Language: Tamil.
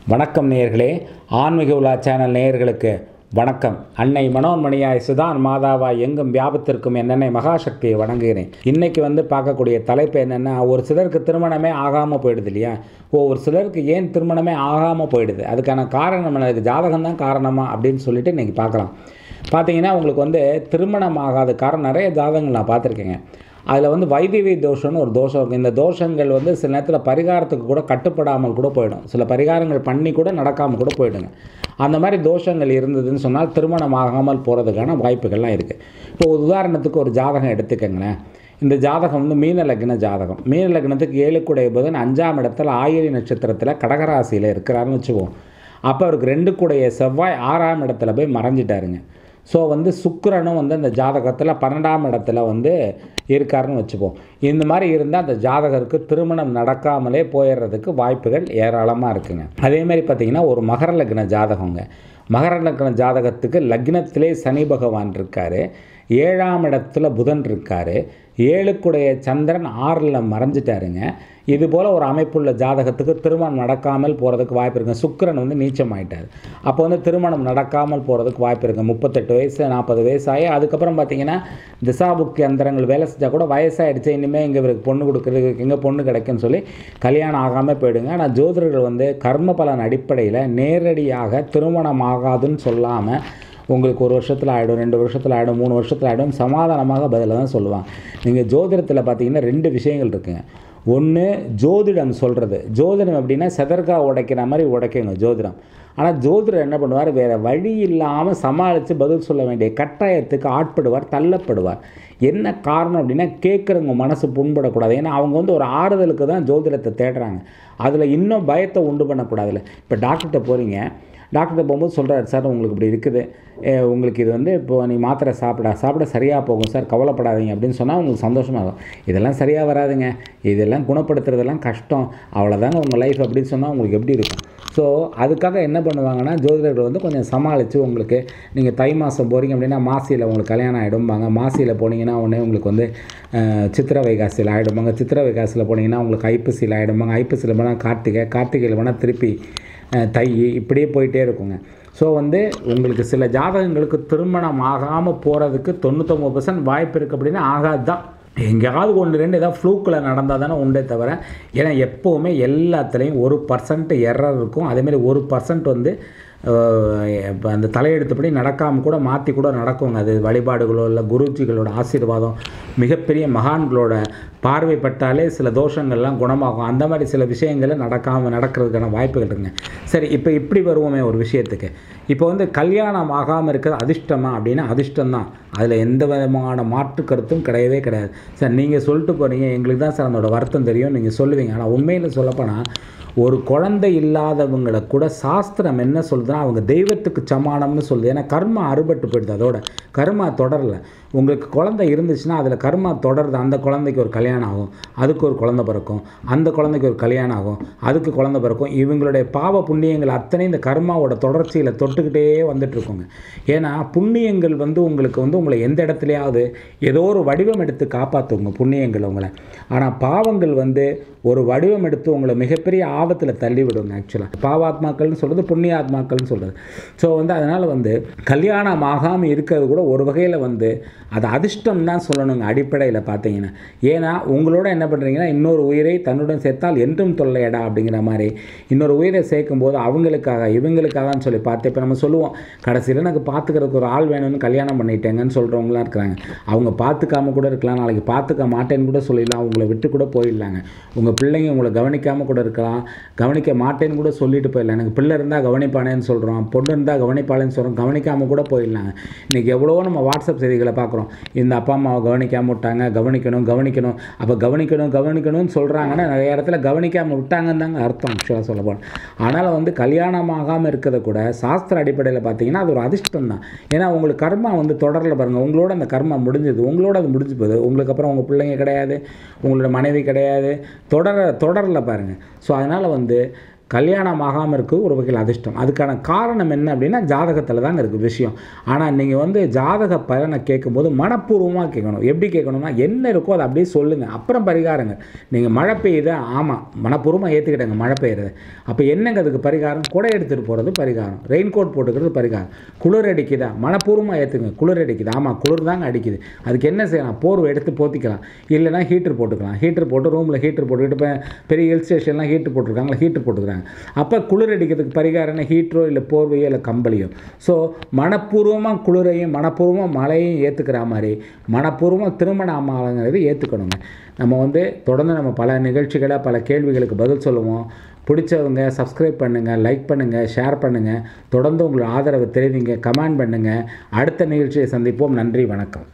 வணக்கம் நேயர்களே ஆன்மீக உலா சேனல் நேயர்களுக்கு வணக்கம் அன்னை மனோன்மணியாய் சுதான் மாதாவாய் எங்கும் வியாபத்திற்கும் என்னென்னை மகாசக்தியை வணங்குகிறேன் இன்னைக்கு வந்து பார்க்கக்கூடிய தலைப்பு என்னென்னா ஒரு சிலருக்கு திருமணமே ஆகாமல் போயிடுது இல்லையா ஓ ஒரு சிலருக்கு ஏன் திருமணமே ஆகாமல் போயிடுது அதுக்கான காரணம் என்ன அதுக்கு ஜாதகம் தான் காரணமா அப்படின்னு சொல்லிட்டு இன்றைக்கி பார்க்கலாம் பார்த்தீங்கன்னா உங்களுக்கு வந்து திருமணம் ஆகாத காரணம் நிறைய ஜாதகங்கள் நான் பார்த்துருக்கேங்க அதில் வந்து வைதிவி தோஷம்னு ஒரு தோஷம் இருக்குது இந்த தோஷங்கள் வந்து சில நேரத்தில் பரிகாரத்துக்கு கூட கட்டுப்படாமல் கூட போயிடும் சில பரிகாரங்கள் பண்ணி கூட நடக்காமல் கூட போயிடுங்க அந்த மாதிரி தோஷங்கள் இருந்ததுன்னு சொன்னால் திருமணம் ஆகாமல் போகிறதுக்கான வாய்ப்புகள்லாம் இருக்குது இப்போ ஒரு உதாரணத்துக்கு ஒரு ஜாதகம் எடுத்துக்கங்களேன் இந்த ஜாதகம் வந்து மீன லக்ன ஜாதகம் மீன லக்னத்துக்கு ஏழுக்குடைய புதன் அஞ்சாம் இடத்துல ஆயிரி நட்சத்திரத்தில் கடகராசியில் இருக்கிறாருன்னு வச்சுக்குவோம் அப்போ அவருக்கு ரெண்டு கூடைய செவ்வாய் ஆறாம் இடத்துல போய் மறைஞ்சிட்டாருங்க ஸோ வந்து சுக்கிரனும் வந்து அந்த ஜாதகத்தில் பன்னெண்டாம் இடத்துல வந்து இருக்காருன்னு வச்சுப்போம் இந்த மாதிரி இருந்தால் அந்த ஜாதகருக்கு திருமணம் நடக்காமலே போயிடுறதுக்கு வாய்ப்புகள் ஏராளமாக இருக்குங்க அதே மாதிரி பார்த்திங்கன்னா ஒரு மகர லக்ன ஜாதகங்க மகர லக்ன ஜாதகத்துக்கு லக்னத்திலே சனி பகவான் இருக்கார் ஏழாம் இடத்துல புதன் இருக்கார் ஏழுக்குடைய சந்திரன் ஆறில் மறைஞ்சிட்டாருங்க இது போல் ஒரு அமைப்புள்ள ஜாதகத்துக்கு திருமணம் நடக்காமல் போகிறதுக்கு வாய்ப்பு இருக்குங்க சுக்கிரன் வந்து நீச்சம் ஆயிட்டார் அப்போ வந்து திருமணம் நடக்காமல் போகிறதுக்கு வாய்ப்பு இருக்குது முப்பத்தெட்டு வயசு நாற்பது வயசு ஆகி அதுக்கப்புறம் பார்த்தீங்கன்னா திசாபுக்தி அந்தரங்கள் வேலை செஞ்சால் கூட வயசாகிடுச்சு இனிமேல் இங்கே இவருக்கு பொண்ணு கொடுக்குறதுக்கு எங்கே பொண்ணு கிடைக்குன்னு சொல்லி கல்யாணம் ஆகாமல் போயிடுங்க ஆனால் ஜோதிடர்கள் வந்து கர்ம பலன் அடிப்படையில் நேரடியாக திருமணம் ஆகாதுன்னு சொல்லாமல் உங்களுக்கு ஒரு வருஷத்தில் ஆகிடும் ரெண்டு வருஷத்தில் ஆகிடும் மூணு வருஷத்தில் ஆகிடும் சமாதானமாக பதிலை தான் சொல்லுவாங்க நீங்கள் ஜோதிடத்தில் பார்த்தீங்கன்னா ரெண்டு விஷயங்கள் இருக்குங்க ஒன்று ஜோதிடம் சொல்கிறது ஜோதிடம் எப்படின்னா செதற்கா உடைக்கிற மாதிரி உடைக்குங்க ஜோதிடம் ஆனால் ஜோதிடர் என்ன பண்ணுவார் வேறு வழி இல்லாமல் சமாளித்து பதில் சொல்ல வேண்டிய கட்டாயத்துக்கு ஆட்படுவார் தள்ளப்படுவார் என்ன காரணம் அப்படின்னா கேட்குறவங்க மனசு புண்படக்கூடாது ஏன்னா அவங்க வந்து ஒரு ஆறுதலுக்கு தான் ஜோதிடத்தை தேடுறாங்க அதில் இன்னும் பயத்தை உண்டு பண்ணக்கூடாதுல்ல இப்போ டாக்டர்கிட்ட போகிறீங்க டாக்டர்கிட்ட போகும்போது சொல்கிறாரு சார் உங்களுக்கு இப்படி இருக்குது அஹ் உங்களுக்கு இது வந்து இப்போ நீ மாத்திரை சாப்பிட சாப்பிட சரியாக போகும் சார் கவலைப்படாதீங்க அப்படின்னு சொன்னால் உங்களுக்கு சந்தோஷமாக இருக்கும் இதெல்லாம் சரியாக வராதுங்க இதெல்லாம் குணப்படுத்துறதெல்லாம் கஷ்டம் அவ்வளோதாங்க உங்கள் லைஃப் அப்படின்னு சொன்னால் உங்களுக்கு எப்படி இருக்கும் ஸோ அதுக்காக என்ன பண்ணுவாங்கன்னா ஜோதிடர்கள் வந்து கொஞ்சம் சமாளித்து உங்களுக்கு நீங்கள் தை மாதம் போகிறீங்க அப்படின்னா மாசியில் உங்களுக்கு கல்யாணம் ஆகிடும்பாங்க மாசியில் போனீங்கன்னா உடனே உங்களுக்கு வந்து அஹ், சித்திரை வைகாசியில் ஆகிடும்பாங்க சித்திரை வைகாசியில் போனீங்கன்னா உங்களுக்கு ஐப்பசியில் ஆகிடும்பாங்க ஐப்பசியில் போனால் கார்த்திகை கார்த்திகையில் போனால் திருப்பி அஹ், தை இப்படியே போயிட்டே இருக்குங்க ஸோ வந்து உங்களுக்கு சில ஜாதகங்களுக்கு திருமணம் ஆகாமல் போகிறதுக்கு தொண்ணூத்தொம்பது பர்சன்ட் வாய்ப்பு இருக்குது அப்படின்னா ஆகாது தான் எங்கேயாவது ஒன்று ரெண்டு ஏதாவது ஃப்ளூக்கில் நடந்தால் தானே உண்டே தவிர ஏன்னா எப்போவுமே எல்லாத்துலேயும் ஒரு பர்சன்ட் எரர் இருக்கும் அதேமாரி ஒரு பர்சன்ட் வந்து இப்போ அந்த தலையெழுத்துப்படி நடக்காமல் கூட மாற்றி கூட நடக்குங்க அது வழிபாடுகளோ இல்லை குருஜிகளோட ஆசீர்வாதம் மிகப்பெரிய மகான்களோட பார்வைப்பட்டாலே சில தோஷங்கள்லாம் குணமாகும் அந்த மாதிரி சில விஷயங்களை நடக்காமல் நடக்கிறதுக்கான வாய்ப்புகள் இருக்குங்க சரி இப்போ இப்படி வருவோமே ஒரு விஷயத்துக்கு இப்போ வந்து கல்யாணம் ஆகாமல் இருக்கிறது அதிர்ஷ்டமா அப்படின்னா அதிர்ஷ்டம்தான் அதில் எந்த விதமான மாற்று கருத்தும் கிடையவே கிடையாது சார் நீங்கள் சொல்லிட்டு போகிறீங்க எங்களுக்கு தான் சார் அதனோட வருத்தம் தெரியும் நீங்கள் சொல்லுவீங்க ஆனால் உண்மையில் சொல்லப்போனால் ஒரு குழந்தை இல்லாதவங்களை கூட சாஸ்திரம் என்ன சொல்லுதுன்னா அவங்க தெய்வத்துக்கு சமானம்னு சொல்லுது ஏன்னா கர்மா அறுபட்டு போயிடுது அதோட கர்மா தொடரல உங்களுக்கு குழந்தை இருந்துச்சுன்னா அதில் கர்மா தொடருது அந்த குழந்தைக்கு ஒரு கல்யாணம் ஆகும் அதுக்கு ஒரு குழந்தை பிறக்கும் அந்த குழந்தைக்கு ஒரு கல்யாணம் ஆகும் அதுக்கு குழந்தை பிறக்கும் இவங்களுடைய பாவ புண்ணியங்கள் அத்தனை இந்த கர்மாவோட தொடர்ச்சியில் தொட்டுக்கிட்டே வந்துட்டு இருக்குங்க ஏன்னா புண்ணியங்கள் வந்து உங்களுக்கு வந்து உங்களை எந்த இடத்துலையாவது ஏதோ ஒரு வடிவம் எடுத்து காப்பாற்றுங்க புண்ணியங்கள் உங்களை ஆனால் பாவங்கள் வந்து ஒரு வடிவம் எடுத்து உங்களை மிகப்பெரிய ஆபத்தில் தள்ளி விடுங்க ஆக்சுவலாக பாவாத்மாக்கள்னு சொல்கிறது புண்ணியாத்மாக்கள்னு சொல்கிறது ஸோ வந்து அதனால் வந்து கல்யாணம் ஆகாமல் இருக்கிறது கூட ஒரு வகையில் வந்து அது அதிர்ஷ்டம் தான் சொல்லணுங்க அடிப்படையில் பார்த்தீங்கன்னா ஏன்னா உங்களோட என்ன பண்ணுறீங்கன்னா இன்னொரு உயிரை தன்னுடன் சேர்த்தால் என்றும் தொல்லையடா அப்படிங்கிற மாதிரி இன்னொரு உயிரை சேர்க்கும் போது அவங்களுக்காக இவங்களுக்காகன்னு சொல்லி பார்த்து இப்போ நம்ம சொல்லுவோம் கடைசியில் எனக்கு பார்த்துக்கிறதுக்கு ஒரு ஆள் வேணும்னு கல்யாணம் பண்ணிட்டேங்கன்னு சொல்கிறவங்களாம் இருக்கிறாங்க அவங்க பார்த்துக்காம கூட இருக்கலாம் நாளைக்கு பார்த்துக்க மாட்டேன்னு கூட சொல்லிடலாம் அவங்கள விட்டு கூட போயிடலாங்க உங்கள் பிள்ளைங்க உங்களை கவனிக்காமல் கூட இருக்கலாம் கவனிக்க மாட்டேன்னு கூட சொல்லிட்டு போயிடலாம் எனக்கு பிள்ளை இருந்தால் கவனிப்பானேன்னு சொல்கிறோம் பொண்ணு இருந்தால் கவனிப்பாளேன்னு சொல்கிறோம் கவனிக்காமல் கூட போயிடலாங்க இன்றைக்கி எவ்வளவோ நம்ம வாட்ஸ்அப் செய்திகளை பார்க்குறோம் இந்த அப்பா அம்மாவை கவனிக்காமல் விட்டாங்க கவனிக்கணும் கவனிக்கணும் அப்போ கவனிக்கணும் கவனிக்கணும்னு சொல்கிறாங்கன்னா நிறைய இடத்துல கவனிக்காமல் விட்டாங்கன்னு தாங்க அர்த்தம் ஆக்சுவலாக சொல்ல போனால் ஆனால் வந்து கல்யாணம் ஆகாமல் இருக்கிறத கூட சாஸ்திர அடிப்படையில் பார்த்தீங்கன்னா அது ஒரு அதிர்ஷ்டம் தான் ஏன்னா உங்களுக்கு கர்மா வந்து தொடரில் பாருங்கள் உங்களோட அந்த கர்மா முடிஞ்சது உங்களோட அது முடிஞ்சு போகுது உங்களுக்கு அப்புறம் உங்கள் பிள்ளைங்க கிடையாது உங்களோட மனைவி கிடையாது தொடர தொடரில் பாருங்கள் ஸோ அதனால் வந்து கல்யாணம் ஆகாமல் இருக்குது ஒரு வகையில் அதிர்ஷ்டம் அதுக்கான காரணம் என்ன அப்படின்னா ஜாதகத்தில் தாங்க இருக்குது விஷயம் ஆனால் நீங்கள் வந்து ஜாதக பலனை கேட்கும்போது மனப்பூர்வமாக கேட்கணும் எப்படி கேட்கணும்னா என்ன இருக்கோ அதை அப்படியே சொல்லுங்கள் அப்புறம் பரிகாரங்க நீங்கள் மழை பெய்யுது ஆமாம் மனப்பூர்வமாக ஏற்றுக்கிட்டேங்க மழை பெய்யுறது அப்போ என்னங்க அதுக்கு பரிகாரம் குடை எடுத்துகிட்டு போகிறது பரிகாரம் ரெயின் கோட் போட்டுக்கிறது பரிகாரம் குளிர் அடிக்குதா மனப்பூர்வமாக ஏற்றுங்க குளிர் அடிக்குது ஆமாம் குளிர் தாங்க அடிக்குது அதுக்கு என்ன செய்யலாம் போர்வை எடுத்து போத்திக்கலாம் இல்லைனா ஹீட்டர் போட்டுக்கலாம் ஹீட்டர் போட்டு ரூமில் ஹீட்டர் போட்டுக்கிட்டு இப்போ பெரிய ஹில் ஸ்டேஷன்லாம் ஹீட்டர் போட்டிருக்காங்களா ஹீட்டர் போட்டுக்கிறாங்க அப்போ குளிர் அடிக்கிறதுக்கு பரிகாரம் என்ன ஹீட்டரோ இல்லை போர்வையோ இல்லை கம்பளியோ ஸோ மனப்பூர்வமாக குளிரையும் மனப்பூர்வமாக மழையும் ஏற்றுக்கிற மாதிரி மனப்பூர்வமாக திருமண அம்மாங்கிறதை ஏற்றுக்கணுங்க நம்ம வந்து தொடர்ந்து நம்ம பல நிகழ்ச்சிகளை பல கேள்விகளுக்கு பதில் சொல்லுவோம் பிடிச்சவங்க சப்ஸ்கிரைப் பண்ணுங்கள் லைக் பண்ணுங்கள் ஷேர் பண்ணுங்கள் தொடர்ந்து உங்களோட ஆதரவை தெரிவிங்க கமெண்ட் பண்ணுங்கள் அடுத்த நிகழ்ச்சியை சந்திப்போம் நன்றி வணக்கம்